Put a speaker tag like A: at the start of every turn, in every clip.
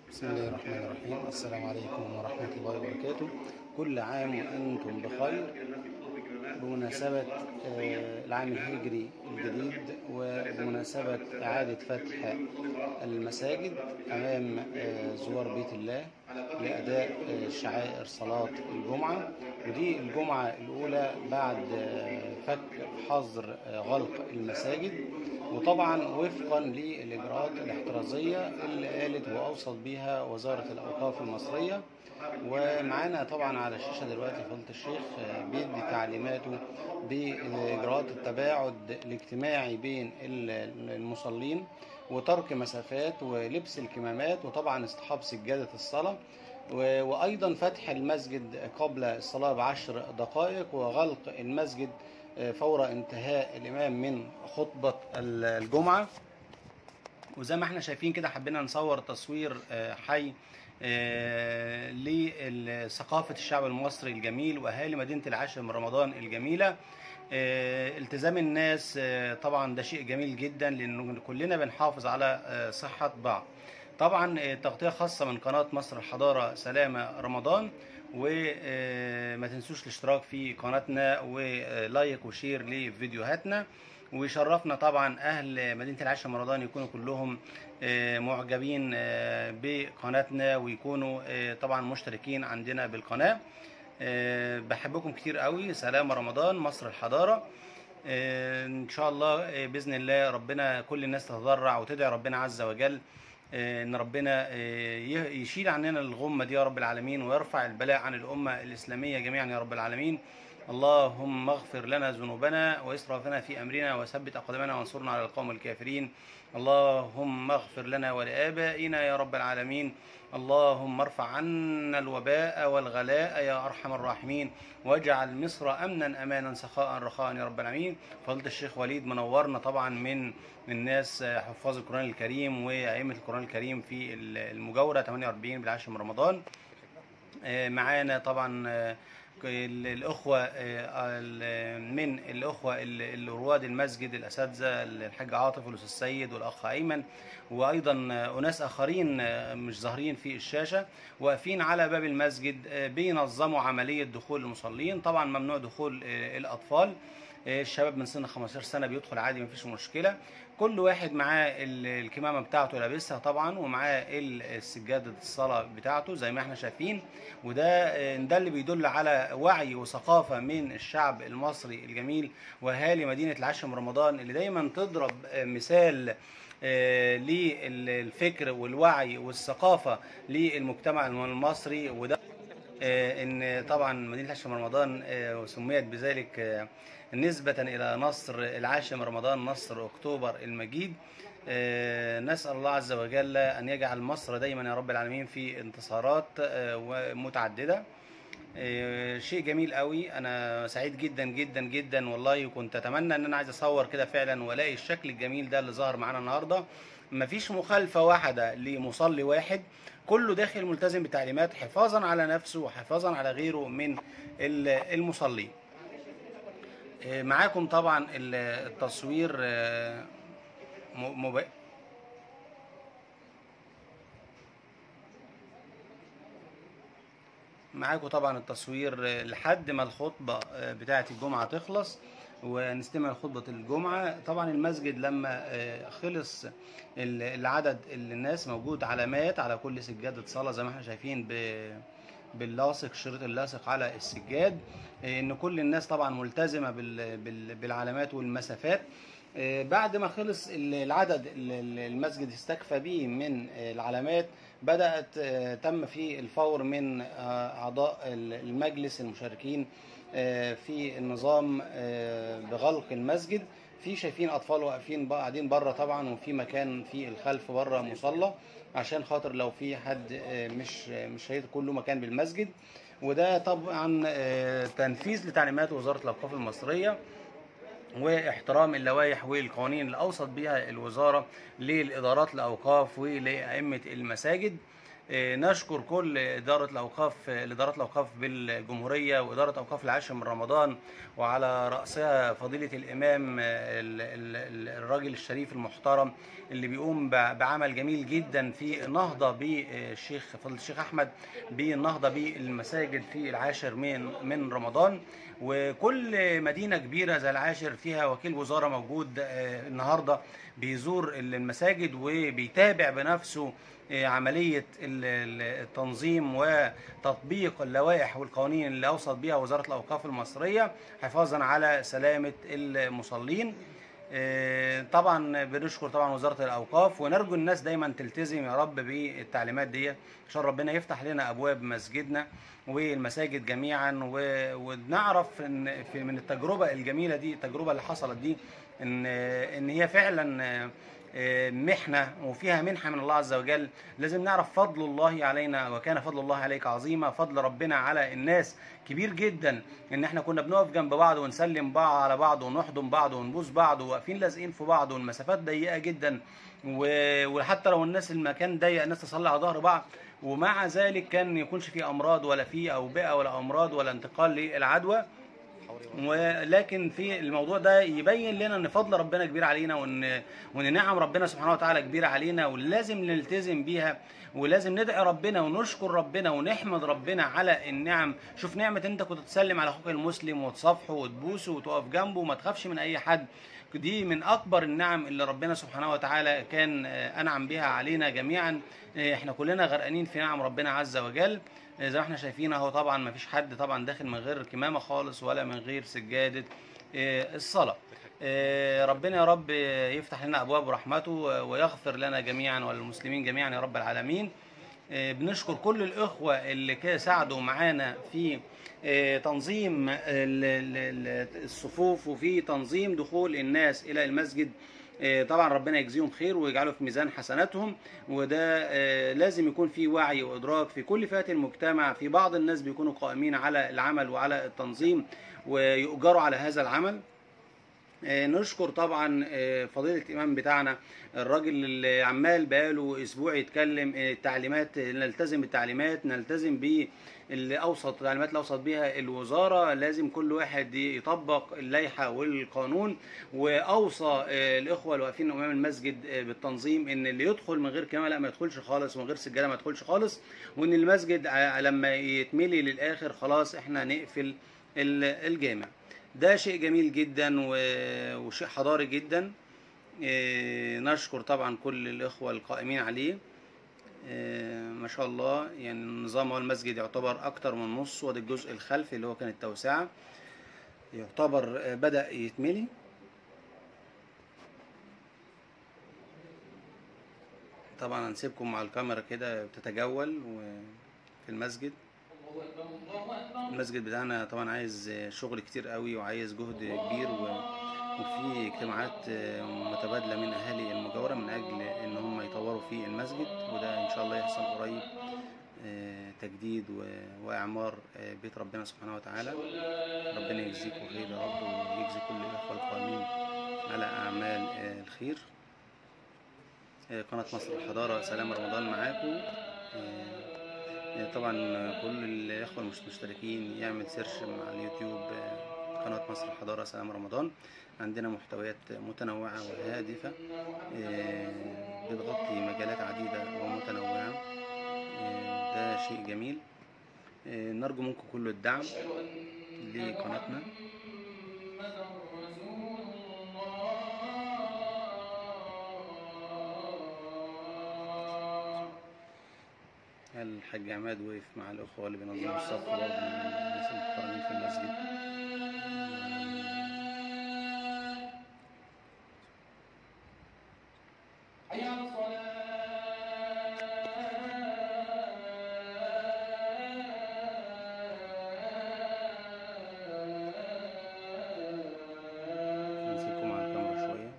A: بسم الله الرحمن الرحيم السلام عليكم ورحمة الله وبركاته كل عام وأنتم بخير بمناسبة آه، العام الهجري الجديد وبمناسبة إعادة فتح المساجد أمام آه، زوار بيت الله لأداء آه، شعائر صلاة الجمعة ودي الجمعة الأولى بعد آه، فك حظر آه، غلق المساجد وطبعا وفقا للإجراءات الاحترازية اللي قالت وأوصت بها وزارة الأوقاف المصرية ومعانا طبعا على الشاشة دلوقتي فضيلة الشيخ آه، بيدي تعليماته بإجراءات التباعد الاجتماعي بين ال- المصلين وترك مسافات ولبس الكمامات وطبعا اصطحاب سجادة الصلاة و- وأيضا فتح المسجد قبل الصلاة بعشر دقائق وغلق المسجد آه، فور انتهاء الإمام من خطبة ال- الجمعة وزي ما احنا شايفين كده حبينا نصور تصوير آه، حي آه، لثقافة الشعب المصري الجميل وأهالي مدينة العاشر من رمضان الجميلة آه، التزام الناس آه، طبعا ده شيء جميل جدا لأن كلنا بنحافظ على آه، صحة بعض طبعا آه، تغطية خاصة من قناة مصر الحضارة سلامة رمضان وما تنسوش الاشتراك في قناتنا ولايك وشير لفيديوهاتنا ويشرفنا طبعا اهل مدينه العاشر من رمضان يكونوا كلهم آه، معجبين آه، بقناتنا ويكونوا آه، طبعا مشتركين عندنا بالقناه آه، بحبكم كتير قوي سلام رمضان مصر الحضاره آه، ان شاء الله آه، باذن الله ربنا كل الناس تتضرع وتدعي ربنا عز وجل آه، ان ربنا آه، يه- يشيل عننا الغمه دي يا رب العالمين ويرفع البلاء عن الامه الاسلاميه جميعا يا رب العالمين اللهم اغفر لنا ذنوبنا واسرافنا في امرنا وثبت اقدامنا وانصرنا على القوم الكافرين اللهم اغفر لنا ولابائنا يا رب العالمين اللهم ارفع عنا الوباء والغلاء يا ارحم الراحمين واجعل مصر امنا امانا سخاء رخاء يا رب العالمين فضيله الشيخ وليد منورنا طبعا من من ناس حفاظ القران الكريم وائمه القران الكريم في المجاوره 48 بالعاشر من رمضان آه، معانا طبعا آه، ال- الاخوه آه، ال- من الاخوه ال- ال- رواد المسجد الاساتذه الحاج عاطف والاستاذ السيد والاخ ايمن وايضا آه، اناس اخرين آه، مش ظاهرين في الشاشه واقفين على باب المسجد آه، بينظموا عمليه دخول المصلين طبعا ممنوع دخول آه، الاطفال آه، الشباب من سن 15 سنه بيدخل عادي مفيش مشكله كل واحد معاه ال- الكمامه بتاعته لابسها طبعا ومعاه ال- السجاده الصلاه بتاعته زي ما احنا شايفين وده آه، ده اللي بيدل على وعي وثقافه من الشعب المصري الجميل واهالي مدينه العاشر من رمضان اللي دايما تضرب آه، مثال آه، للفكر والوعي والثقافه للمجتمع المصري وده آه، ان طبعا مدينه العاشر من رمضان آه، سميت بذلك آه، نسبة إلى نصر العاشر من رمضان نصر أكتوبر المجيد آه، نسأل الله عز وجل أن يجعل مصر دايما يا رب العالمين في انتصارات آه، متعددة آه، شيء جميل قوي انا سعيد جدا جدا جدا والله وكنت اتمنى ان انا عايز اصور كده فعلا والاقي الشكل الجميل ده اللي ظهر معانا النهارده مفيش مخالفه واحده لمصلي واحد كله داخل ملتزم بتعليمات حفاظا على نفسه وحفاظا على غيره من ال- المصلين آه، معاكم طبعا ال- التصوير آه، م- مب... معاكم طبعا التصوير آه، لحد ما الخطبة آه، بتاعة الجمعة تخلص ونستمع لخطبة الجمعة طبعا المسجد لما آه، خلص ال- العدد اللي الناس موجود علامات على كل سجادة صلاة زي ما احنا شايفين ب- باللاصق الشريط اللاصق على السجاد آه، ان كل الناس طبعا ملتزمة بال- بال- بالعلامات والمسافات آه، بعد ما خلص ال- العدد اللي المسجد استكفى به من آه، العلامات بدأت آه، تم في الفور من آه، أعضاء المجلس المشاركين آه، في النظام آه، بغلق المسجد في شايفين أطفال واقفين بقى- قاعدين بره طبعا وفي مكان في الخلف بره مصلى عشان خاطر لو في حد آه، مش مش هيدخل له مكان بالمسجد وده طبعا آه، تنفيذ لتعليمات وزارة الأوقاف المصرية واحترام اللوائح والقوانين اللي اوصت بها الوزاره للادارات الاوقاف ولائمه المساجد آه، نشكر كل إدارة الأوقاف الإدارات الأوقاف بالجمهورية وإدارة أوقاف العاشر من رمضان وعلى رأسها فضيلة الإمام آه، ال- ال- ال- الراجل الشريف المحترم اللي بيقوم ب- بعمل جميل جدا في النهضة بالشيخ فضيلة الشيخ أحمد بالنهضة بالمساجد في العاشر من من رمضان وكل مدينة كبيرة زي العاشر فيها وكيل وزارة موجود آه، النهاردة بيزور المساجد وبيتابع بنفسه آه، عملية ال- ال- التنظيم وتطبيق اللوائح والقوانين اللي أوصت بها وزارة الأوقاف المصرية حفاظا على سلامة المصلين آه، طبعا بنشكر طبعا وزارة الأوقاف ونرجو الناس دايما تلتزم يا رب بالتعليمات دي عشان ربنا يفتح لنا أبواب مسجدنا والمساجد جميعا و- ونعرف ان في من التجربة الجميلة دي التجربة اللي حصلت دي ان ان هي فعلا آه، آه، محنة وفيها منحة من الله عز وجل لازم نعرف فضل الله علينا وكان فضل الله عليك عظيما فضل ربنا على الناس كبير جدا ان احنا كنا بنقف جنب بعض ونسلم بعض على بعض ونحضن بعض ونبوس بعض وواقفين لازقين في بعض والمسافات ضيقة جدا و- وحتى لو الناس المكان ضيق الناس تصلي على ظهر بعض ومع ذلك كان يكونش في امراض ولا في اوبئه ولا امراض ولا انتقال للعدوى ولكن في الموضوع ده يبين لنا ان فضل ربنا كبير علينا وان وان نعم ربنا سبحانه وتعالى كبيره علينا ولازم نلتزم بيها ولازم ندعي ربنا ونشكر ربنا ونحمد ربنا على النعم شوف نعمه انت كنت تسلم على اخوك المسلم وتصافحه وتبوسه وتقف جنبه وما تخافش من اي حد دي من اكبر النعم اللي ربنا سبحانه وتعالى كان آه، انعم بها علينا جميعا آه، احنا كلنا غرقانين في نعم ربنا عز وجل آه، زي ما احنا شايفين اهو طبعا ما فيش حد طبعا داخل من غير كمامه خالص ولا من غير سجاده آه، الصلاه آه، ربنا يا رب آه، يفتح لنا ابواب رحمته آه، ويغفر لنا جميعا وللمسلمين جميعا يا رب العالمين آه، بنشكر كل الإخوة اللي كا- ساعدوا معانا في آه، تنظيم ال- ال- ال- الصفوف وفي تنظيم دخول الناس إلى المسجد آه، طبعا ربنا يجزيهم خير ويجعله في ميزان حسناتهم وده آه، لازم يكون في وعي وإدراك في كل فئات المجتمع في بعض الناس بيكونوا قائمين على العمل وعلى التنظيم ويؤجروا على هذا العمل آه، نشكر طبعا آه، فضيلة الإمام بتاعنا الراجل اللي عمال بقاله أسبوع يتكلم آه، التعليمات آه، نلتزم بالتعليمات نلتزم ب اللي أوسط التعليمات اللي أوصت بها الوزارة لازم كل واحد يطبق اللائحة والقانون وأوصى آه، الإخوة اللي واقفين أمام المسجد آه، بالتنظيم إن اللي يدخل من غير كمامة لا ما يدخلش خالص ومن غير سجادة ما يدخلش خالص وإن المسجد ع- لما يتملي للآخر خلاص إحنا نقفل ال- الجامع ده شيء جميل جدا و- وشيء حضاري جدا إيه، نشكر طبعا كل الإخوة القائمين عليه إيه، ما شاء الله يعني النظام هو المسجد يعتبر أكتر من نص وده الجزء الخلفي اللي هو كان التوسعة يعتبر آه، بدأ يتملي طبعا هنسيبكم مع الكاميرا كده تتجول و- في المسجد المسجد بتاعنا طبعا عايز شغل كتير قوي وعايز جهد كبير و... وفي اجتماعات متبادله من اهالي المجاوره من اجل ان هم يطوروا في المسجد وده ان شاء الله يحصل قريب آه، تجديد و- واعمار آه، بيت ربنا سبحانه وتعالى ربنا يجزيكم خير يا رب ويجزي كل الاخوه القائمين على اعمال آه، الخير آه، قناه مصر الحضاره سلام رمضان معاكم آه، طبعا كل الاخوه المش مشتركين يعمل سيرش مع اليوتيوب آه، قناه مصر الحضاره سلام رمضان عندنا محتويات متنوعه وهادفه آه، بتغطي مجالات عديده ومتنوعه آه، ده شيء جميل آه، نرجو منكم كل الدعم لقناتنا الحاج عماد وقف مع الأخوة اللي بينظموا الصف برضه من الناس المحترمين في المسجد نسيبكم على الكاميرا شوية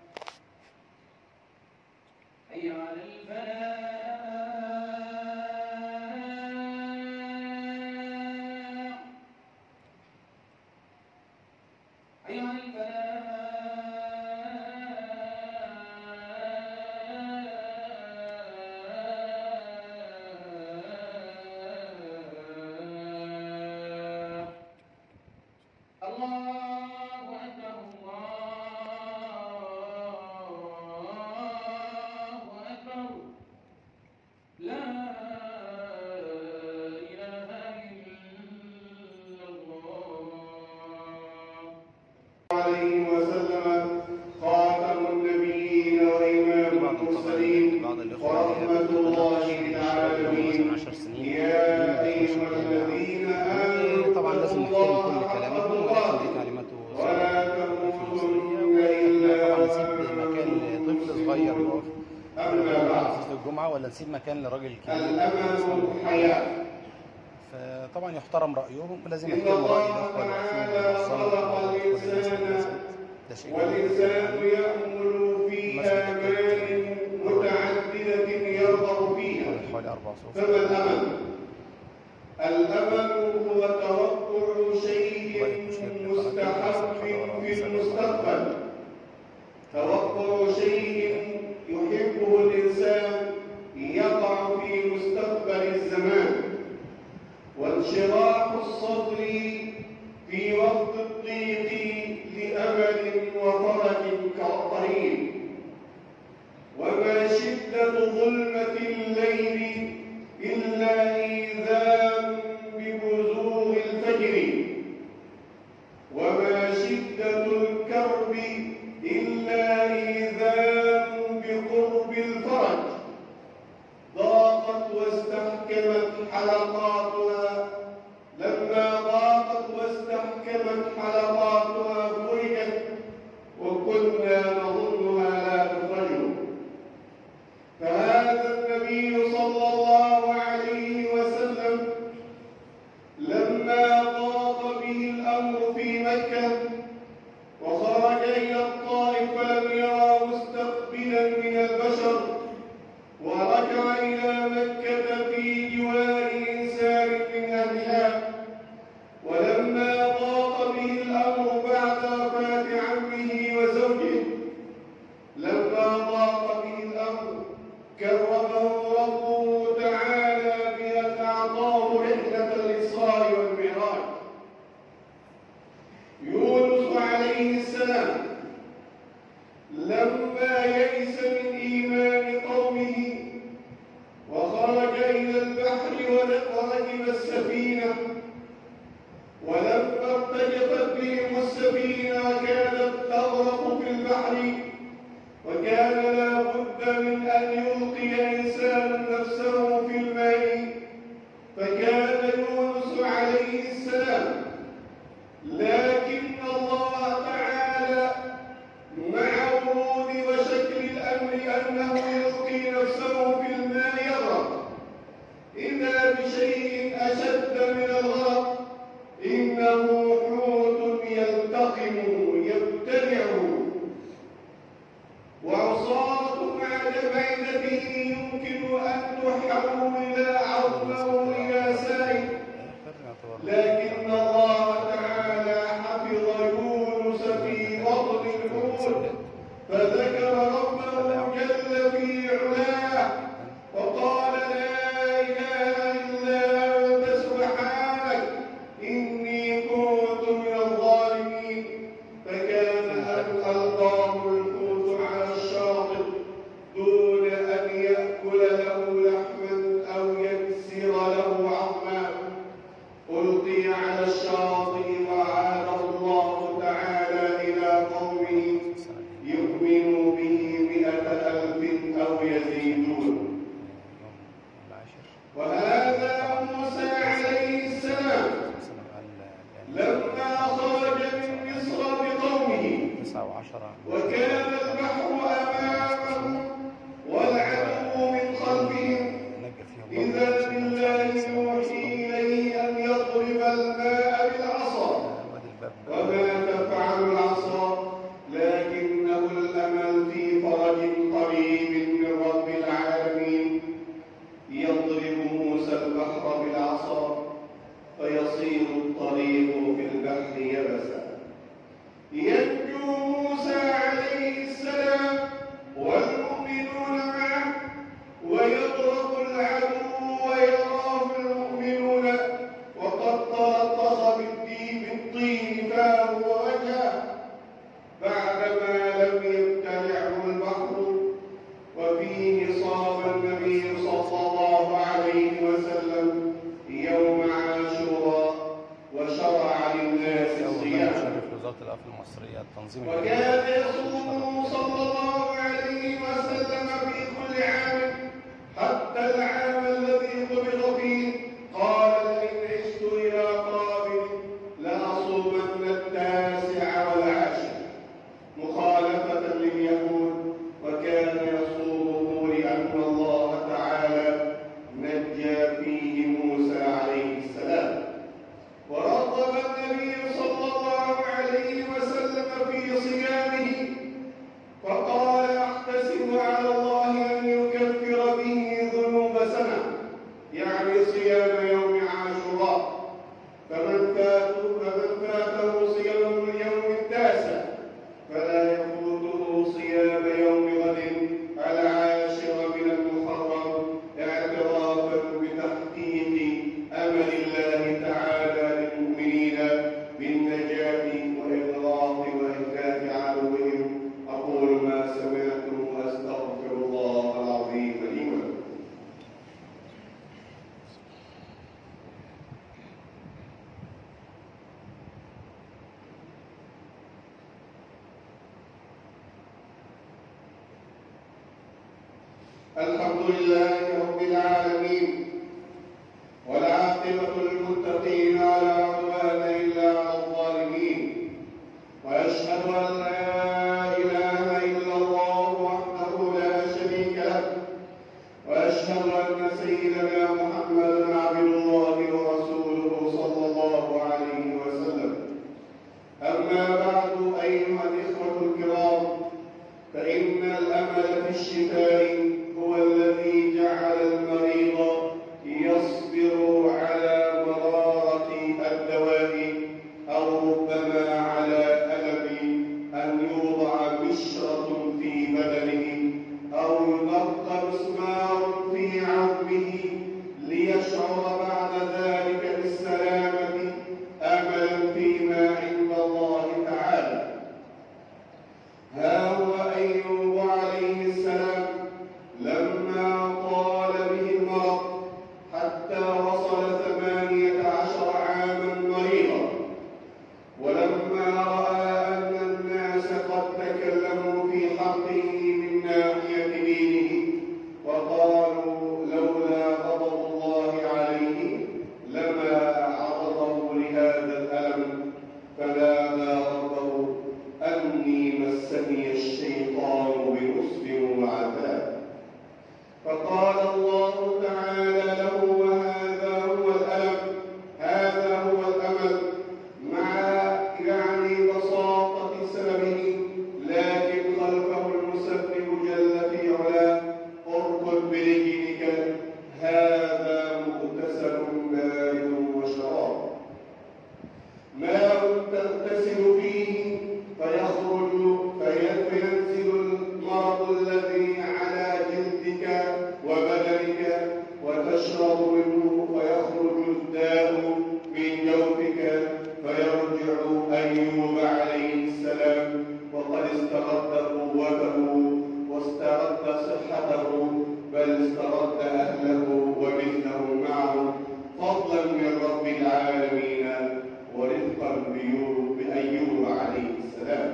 A: اخواني
B: ورحمة الله العالمين
A: مثلا 10 سنين
B: يا أيها الذين آمنوا
A: طبعا لازم
B: اتقوا
A: نحترم كل
B: الله
A: كلامهم
B: حق
A: ولكن دي
B: تقاته
A: كلمته
B: ولا تموتن إلا
A: طبعا نسيب مكان لطفل صغير يقف
B: أما بعد
A: في الجمعة ولا نسيب مكان لراجل كبير
B: الأمل حياة
A: فطبعا يحترم رأيهم ولازم
B: إن
A: يحترم رأي
B: الله
A: الأخوة
B: تعالى
A: الواقفين
B: خلق
A: وينظموا كل الناس في المسجد.
B: الإنسان
A: ده شيء
B: والإنسان
A: جميل.
B: يأمل في آمال متعددة يرغب فيها
A: حوالي أربع صفوف
B: فما الأمل؟ الأمل هو توقع شيء مستحب في المستقبل توقع شيء يحبه الإنسان يقع في مستقبل الزمان وانشراح الصدر في وقت الضيق لأمل وفرج قريب وما شدة ظلمة الليل إلا إيذان ببزوغ الفجر وما شدة الكرب إلا إيذان بقرب الفرج ضاقت واستحكمت حلقاتها لما ضاقت واستحكمت حلقاتها فرجت وكنا نظنها لا تفرج فهذا النبي صلى الله عليه وسلم لما ضاق به الأمر في مكة وخرج إلى الطائف فلم يرى مستقبلا من البشر ورجع إلى مكة في جوار إنسان من أهلها ولما ضاق به الأمر بعد وفاة عمه وزوجه لما ضاق به الأمر كرمه ربه تعالى بأن أعطاه رحلة الإسراء والمعراج يونس عليه السلام لما يئس من إيمان قومه وخرج إلى البحر وركب السفينة ولما ارتجفت بهم السفينة وكانت تغرق في البحر وكان لا بد من أن يلقي إنسان نفسه في الماء فكان يونس عليه السلام لكن الله تعالى مع ورود وشكل الأمر أنه يلقي نفسه في الماء يغرق إذا بشيء أشد من الغرق إنه حوت يلتقم يبتلعه وعصارة مع جبعدته يمكن أن تحول عظمه إلى سائل لكن الله تعالى حفظ يونس في بطن الحوت فذكر ربه جل في علاه وقال لا إله إلا أنت سبحانك إني كنت من الظالمين فكان أن ألقاه الحوت على الشاطئ دون أن يأكل له لحما أو يكسر له عظما ألقي على الشاطئ وعاده الله تعالى إلى قومه يؤمن به مئة ألف أو يزيدون وهذا موسى عليه السلام لما خرج من مصر بقومه وكان البحر أمامهم والعدو من خلفهم إذا بالله يوحي إليه أن يضرب الماء بالعصا وما تفعل العصا لكنه الأمل في فرج قريب من رب العالمين يضرب موسى البحر بالعصا فيصير الطريق في البحر يبسا ينجو موسى عليه السلام والمؤمنون معه ويضرب العدو ويراه المؤمنون وقد تلطخ بالدين بالطين فاه ووجهه بعدما لم يبتلعه البحر وفيه صام النبي صلى الله عليه وسلم يوم عاشوراء وشرع للناس الصيام
A: شرف وزارة الأوقاف المصرية التنظيم
B: وكان يصوم صلى الله عليه وسلم في كل عام الحمد لله رب العالمين والعاقبة للمتقين ولا عدوان إلا على الظالمين وأشهد أن لا إله إلا الله وحده لا شريك له وأشهد أن سيدنا محمدا عبد الله ورسوله صلى الله عليه وسلم أما بعد أيها الإخوة الكرام فإن الأمل في الشفاء هو الذي جعل المريض يصبر على مرارة الدواء أو ربما على ألم أن يوضع مشرة في بدنه أو يلقى مسمار في عظمه ليشعر بعد ذلك بالسلامة أملا فيما عند الله تعالى ها هو أيوب عليه السلام لما طال به المرض حتى وصل ثمانية عشر عاما مريضا ولما رأى أن الناس قد تكلموا في حقه من ناحية دينه وقالوا لولا غضب الله عليه لما عرضه لهذا الألم فنادى ربه أني مسني الشيطان بنصب وعذاب فقال الله تعالى له وهذا هو الألم هذا هو الأمل مع يعني بساطة سببه لكن خلفه المسبب جل في علاه اركض برجلك هذا مغتسل بارد وشراب ماء تغتسل فيه فيخرج في- فينزل المرض الذي على جلدك وبدنك وتشرب منه فيخرج الداء من جوفك فيرجع أيوب عليه السلام وقد استرد قوته واسترد صحته بل استرد أهله ومثله معه فضلا من رب العالمين ورفقا بيو- بأيوب عليه السلام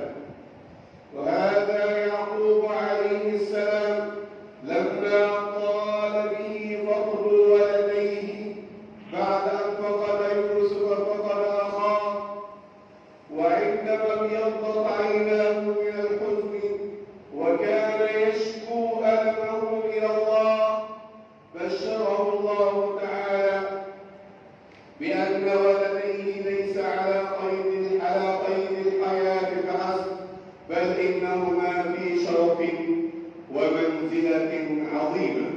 B: وهذا يعقوب عليه السلام لما طال به فقد ولديه بعد أن فقد يوسف فقد أخاه وعندما ابيضت عيناه من الحزن وكان يشكو ألمه إلى الله بشره الله تعالى بأن ولديه ليس على قيد على قيد الحياة فحسب بل إنهما في شرف ومنزلة عظيمة